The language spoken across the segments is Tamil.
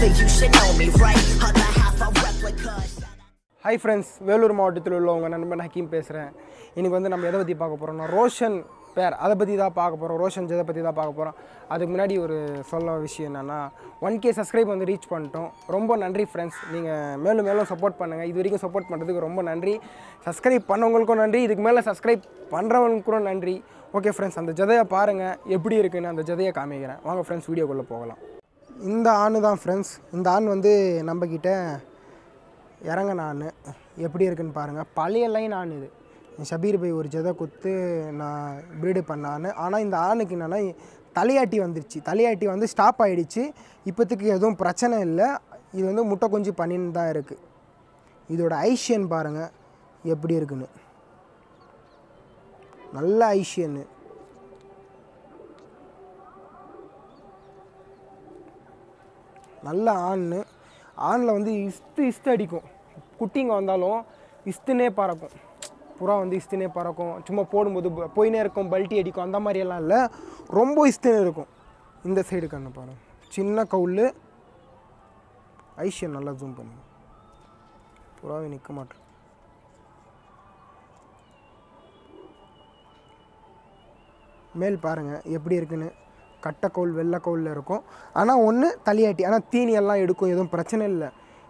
so you should know me, right? Other half are replicas. Hi friends Vellore மாவட்டத்தில் உள்ள உங்கள் நண்பன் ஹக்கீம் பேசுகிறேன் இன்றைக்கி வந்து நம்ம எதை பற்றி பார்க்க போகிறோம்னா ரோஷன் பேர் அதை பற்றி தான் பார்க்க போகிறோம் ரோஷன் ஜெதை பற்றி தான் பார்க்க போகிறோம் அதுக்கு முன்னாடி ஒரு சொல்ல விஷயம் என்னென்னா ஒன் கே சப்ஸ்கிரைப் வந்து ரீச் பண்ணிட்டோம் ரொம்ப நன்றி ஃப்ரெண்ட்ஸ் நீங்கள் மேலும் மேலும் சப்போர்ட் பண்ணுங்கள் இது வரைக்கும் சப்போர்ட் பண்ணுறதுக்கு ரொம்ப நன்றி சப்ஸ்கிரைப் பண்ணவங்களுக்கும் நன்றி இதுக்கு மேலே சப்ஸ்கிரைப் பண்ணுறவங்களுக்கும் நன்றி ஓகே ஃப்ரெண்ட்ஸ் அந்த ஜதையை பாருங்கள் எப்படி இருக்குன்னு அந்த ஜதையை காமிக்கிறேன் வாங்க ஃப்ரெண்ட்ஸ் வீடியோக்குள்ளே போகலாம் இந்த ஆண் தான் ஃப்ரெண்ட்ஸ் இந்த ஆண் வந்து நம்மக்கிட்ட இறங்க நான் எப்படி இருக்குன்னு பாருங்கள் பழைய லைன் ஆண் இது ஷபீர் பை ஒரு ஜெதை குத்து நான் ப்ரீடு பண்ணான்னு ஆனால் இந்த ஆணுக்கு என்னென்னா தலையாட்டி வந்துருச்சு தலையாட்டி வந்து ஸ்டாப் ஆகிடுச்சு இப்போதைக்கு எதுவும் பிரச்சனை இல்லை இது வந்து முட்டை கொஞ்சம் பண்ணின்னு தான் இருக்குது இதோட ஐஷியன் பாருங்கள் எப்படி இருக்குன்னு நல்ல ஐஷியன்னு நல்ல ஆண் ஆணில் வந்து இஸ்து இஸ்து அடிக்கும் குட்டிங்க வந்தாலும் இஸ்துனே பறக்கும் புறா வந்து இஸ்துனே பறக்கும் சும்மா போடும்போது ப- போயினே இருக்கும் பல்ட்டி அடிக்கும் அந்த மாதிரியெல்லாம் இல்லை ரொம்ப இஸ்துனே இருக்கும் இந்த சைடு கண்ணு பாருங்க சின்ன கவுல் ஐஷியன் நல்லா ஜூம் பண்ணுங்க புறாவே நிற்க மாட்டேன் மேல் பாருங்கள் எப்படி இருக்குன்னு கட்டை கவுல் வெள்ளை கவுலில் இருக்கும் ஆனால் ஒன்று தலையாட்டி ஆனால் தீனி எல்லாம் எடுக்கும் எதுவும் பிரச்சனை இல்லை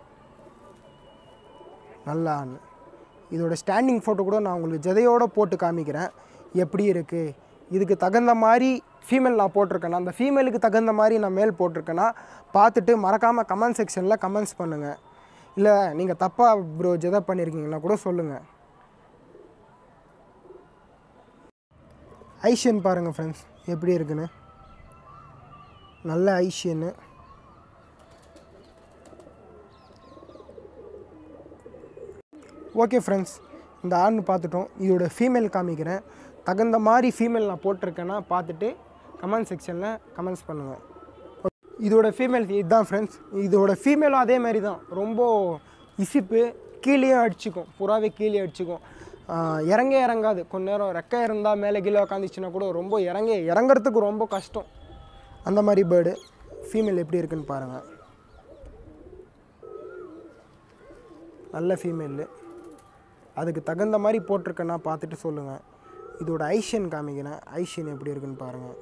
நல்லா ஆண் இதோட ஸ்டாண்டிங் ஃபோட்டோ கூட நான் உங்களுக்கு ஜதையோடு போட்டு காமிக்கிறேன் எப்படி இருக்குது இதுக்கு தகுந்த மாதிரி ஃபீமேல் நான் போட்டிருக்கேன்னா அந்த ஃபீமேலுக்கு தகுந்த மாதிரி நான் மேல் போட்டிருக்கேன்னா பார்த்துட்டு மறக்காமல் கமெண்ட் செக்ஷனில் கமெண்ட்ஸ் பண்ணுங்கள் இல்லை நீங்கள் தப்பாக ப்ரோ ஜெதை பண்ணியிருக்கீங்கன்னா கூட சொல்லுங்கள் ஐஷியன் பாருங்கள் ஃப்ரெண்ட்ஸ் எப்படி இருக்குன்னு நல்ல ஐஷியன்னு ஓகே ஃப்ரெண்ட்ஸ் இந்த ஆண் பார்த்துட்டோம் இதோட ஃபீமேல் காமிக்கிறேன் தகுந்த மாதிரி ஃபீமேல் நான் போட்டிருக்கேன்னா பார்த்துட்டு கமெண்ட் செக்ஷனில் கமெண்ட்ஸ் பண்ணுங்கள் இதோட ஃபீமேல் இதுதான் ஃப்ரெண்ட்ஸ் இதோட ஃபீமேலும் அதே மாதிரி தான் ரொம்ப இசிப்பு கீழே அடிச்சுக்கும் புறாவே கீழே அடிச்சுக்கும் ஆஹ் இறங்க இறங்காது கொஞ்ச நேரம் ரெக்கை இருந்தால் மேலே கீழே உக்காந்துச்சுன்னா கூட ரொம்ப இறங்க இறங்குறதுக்கு ரொம்ப கஷ்டம் அந்த மாதிரி பேர்டு ஃபீமேல் எப்படி இருக்குன்னு பாருங்கள் நல்ல ஃபீமேலு அதுக்கு தகுந்த மாதிரி போட்டிருக்கேன்னா பார்த்துட்டு சொல்லுங்கள் இதோட ஐஷியன் காமிக்கிறேன் ஐஷியன் எப்படி இருக்குன்னு பாருங்கள்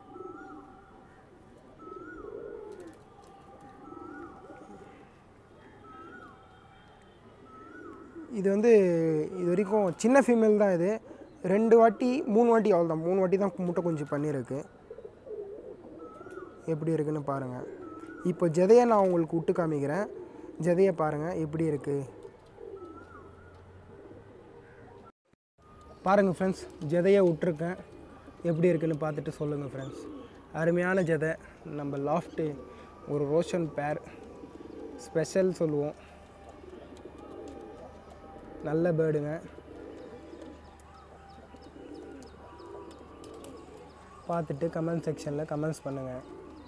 இது வந்து இது வரைக்கும் சின்ன ஃபீமேல் தான் இது ரெண்டு வாட்டி மூணு வாட்டி அவ்வளோ தான் மூணு வாட்டி தான் முட்டை கொஞ்சம் பண்ணியிருக்கு எப்படி இருக்குன்னு பாருங்கள் இப்போ ஜெதையை நான் உங்களுக்கு விட்டு காமிக்கிறேன் ஜெதையை பாருங்கள் எப்படி இருக்குது பாருங்கள் ஃப்ரெண்ட்ஸ் ஜெதையை விட்ருக்கேன் எப்படி இருக்குன்னு பார்த்துட்டு சொல்லுங்கள் ஃப்ரெண்ட்ஸ் அருமையான ஜெதை நம்ம லாஃப்ட்டு ஒரு ரோஷன் பேர் ஸ்பெஷல் சொல்லுவோம் நல்ல பேர்டுங்க பார்த்துட்டு கமெண்ட் செக்ஷனில் கமெண்ட்ஸ் பண்ணுங்கள்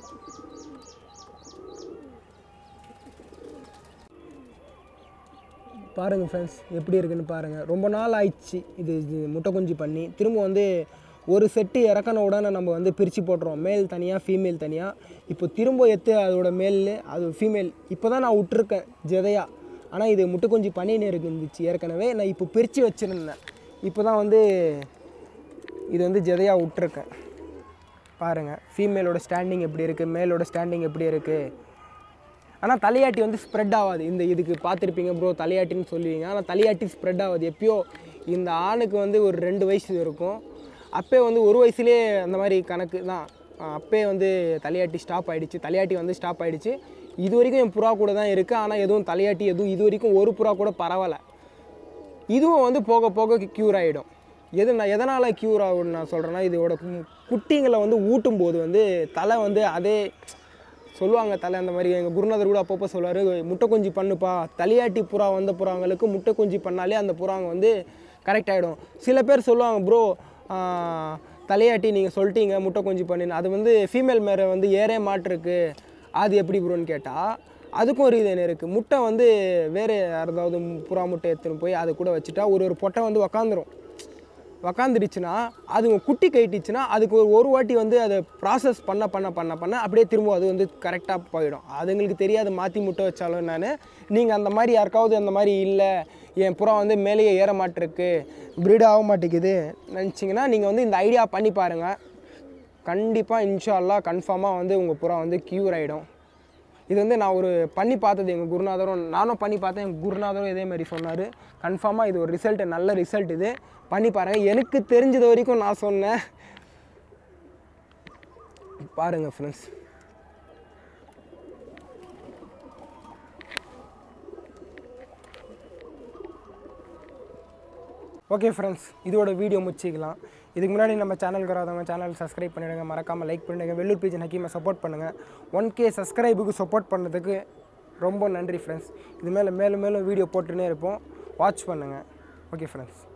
பாருங்கள் ஃப்ரெண்ட்ஸ் எப்படி இருக்குன்னு பாருங்கள் ரொம்ப நாள் ஆயிடுச்சு இது இது முட்டை குஞ்சு பண்ணி திரும்ப வந்து ஒரு செட்டு இறக்கன உடனே நம்ம வந்து பிரித்து போட்டுருவோம் மேல் தனியாக ஃபீமேல் தனியாக இப்போ திரும்ப எத்து அதோட மேல் அது ஃபீமேல் இப்போ தான் நான் விட்ருக்கேன் ஜெதையா ஆனால் இது முட்டை குஞ்சு பண்ணின்னு இருக்கு இருந்துச்சு ஏற்கனவே நான் இப்போ பிரித்து வச்சுருந்தேன் இப்போ தான் வந்து இது வந்து ஜெதையா விட்ருக்கேன் பாருங்கள் ஃபீமேலோட ஸ்டாண்டிங் எப்படி இருக்குது மேலோட ஸ்டாண்டிங் எப்படி இருக்குது ஆனால் தலையாட்டி வந்து ஸ்ப்ரெட் ஆகாது இந்த இதுக்கு பார்த்துருப்பீங்க ப்ரோ தலையாட்டின்னு சொல்லுவீங்க ஆனால் தலையாட்டி ஸ்ப்ரெட் ஆகாது எப்பயோ இந்த ஆணுக்கு வந்து ஒரு ரெண்டு வயசு இருக்கும் அப்பே வந்து ஒரு வயசுலேயே அந்த மாதிரி கணக்கு தான் அப்பே வந்து தலையாட்டி ஸ்டாப் ஆயிடுச்சு தலையாட்டி வந்து ஸ்டாப் ஆயிடுச்சு இது வரைக்கும் என் புறா கூட தான் இருக்குது ஆனால் எதுவும் தலையாட்டி எதுவும் இது வரைக்கும் ஒரு புறா கூட பரவாயில்ல இதுவும் வந்து போக போக க்யூர் ஆகிடும் எது நான் எதனால் க்யூர் ஆகும்னு நான் சொல்கிறேன்னா இதோட கு- குட்டிங்களை வந்து ஊட்டும் போது வந்து தலை வந்து அதே சொல்லுவாங்க தலை அந்த மாதிரி எங்கள் குருநாதர் கூட அப்பப்போ சொல்லுவார் முட்டை குஞ்சு பண்ணுப்பா தலையாட்டி புறா வந்த புறாங்களுக்கு முட்டை குஞ்சு பண்ணாலே அந்த புறாங்க வந்து கரெக்ட் ஆகிடும் சில பேர் சொல்லுவாங்க ப்ரோ தலையாட்டி நீங்கள் சொல்லிட்டீங்க முட்டை குஞ்சு பண்ணின்னு அது வந்து ஃபீமேல் மேலே வந்து ஏறே மாட்டிருக்கு அது எப்படி ப்ரோன்னு கேட்டால் அதுக்கும் ரீசன் இருக்குது முட்டை வந்து வேறு யாராவது புறா முட்டை எடுத்துன்னு போய் அது கூட வச்சுட்டா ஒரு ஒரு பொட்டை வந்து உக்காந்துரும் உக்காந்துடுச்சுன்னா அது குட்டி கைட்டுச்சுன்னா அதுக்கு ஒரு ஒரு வாட்டி வந்து அதை ப்ராசஸ் பண்ண பண்ண பண்ண பண்ண அப்படியே திரும்ப அது வந்து கரெக்டாக போயிடும் அதுங்களுக்கு தெரியாது மாற்றி முட்டை வச்சாலும் நான் நீங்கள் அந்த மாதிரி யாருக்காவது அந்த மாதிரி இல்லை என் புறா வந்து மேலேயே ஏற மாட்டிருக்கு ப்ரீட் ஆக மாட்டேங்குது நினச்சிங்கன்னா நீங்கள் வந்து இந்த ஐடியா பண்ணி பாருங்கள் கண்டிப்பாக இன்ஷா அல்லாஹ் கன்ஃபார்மாக வந்து உங்கள் புறா வந்து க்யூர் ஆகிடும் இது வந்து நான் ஒரு பண்ணி பார்த்தது எங்கள் குருநாதரும் நானும் பண்ணி பார்த்தேன் எங்கள் குருநாதரும் இதே மாதிரி சொன்னார் கன்ஃபார்மாக இது ஒரு ரிசல்ட் நல்ல ரிசல்ட் இது பண்ணி பாருங்கள் எனக்கு தெரிஞ்சது வரைக்கும் நான் சொன்னேன் பாருங்கள் ஃப்ரெண்ட்ஸ் ஓகே ஃப்ரெண்ட்ஸ் இதோட வீடியோ முடிச்சிக்கலாம் இதுக்கு முன்னாடி நம்ம சேனலுக்கு வராதவங்க சேனல் சப்ஸ்கிரைப் பண்ணிடுங்க மறக்காமல் லைக் பண்ணிடுங்க வெள்ளூர் பேஜ் ஹக்கீமை சப்போர்ட் பண்ணுங்கள் ஒன் கே சப்ஸ்கிரைபுக்கு சப்போர்ட் பண்ணதுக்கு ரொம்ப நன்றி ஃப்ரெண்ட்ஸ் இது மேலே மேலும் மேலும் வீடியோ போட்டுன்னே இருப்போம் வாட்ச் பண்ணுங்கள் ஓகே ஃப்ரெண்ட்ஸ்